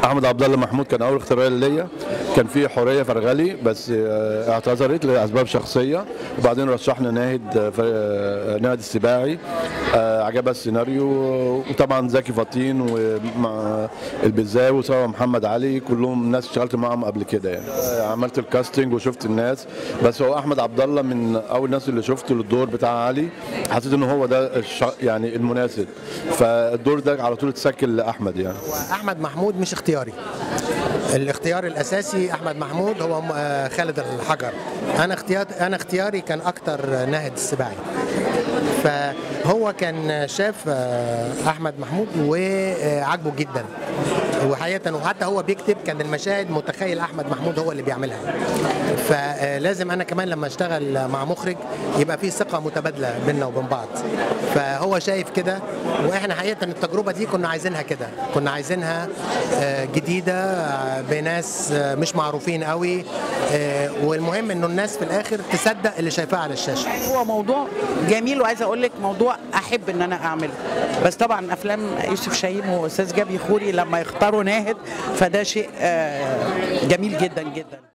احمد عبد الله محمود كان اول اختيار ليا كان في حوريه فرغلي بس آه، اعتذرت لاسباب شخصيه وبعدين رشحنا ناهد آه، ف- آه، ناهد السباعي آه، عجبها السيناريو وطبعا زكي فطين ومع البزاوي وسوا محمد علي كلهم ناس اشتغلت معاهم قبل كده يعني آه، عملت الكاستنج وشفت الناس بس هو احمد عبد الله من اول الناس اللي شفته للدور بتاع علي حسيت ان هو ده الش... يعني المناسب فالدور ده على طول اتسكل لاحمد يعني احمد محمود مش اختياري الاختيار الاساسي احمد محمود هو م- آه، خالد الحجر انا اختيار انا اختياري كان اكتر ناهد السباعي فهو كان شاف آه، احمد محمود وعجبه جدا وحقيقه وحتى هو بيكتب كان المشاهد متخيل احمد محمود هو اللي بيعملها فلازم انا كمان لما اشتغل مع مخرج يبقى في ثقه متبادله بيننا وبين بعض فهو شايف كده واحنا حقيقه التجربه دي كنا عايزينها كده كنا عايزينها آه، جديده آه، بناس آه، مش معروفين قوي آه، والمهم انه الناس في الاخر تصدق اللي شايفاه على الشاشه هو موضوع جميل وعايزه اقول لك موضوع احب ان انا اعمله بس طبعا افلام يوسف شاهين واستاذ جابي خوري لما يختاروا ناهد فده شيء آه، جميل جدا جدا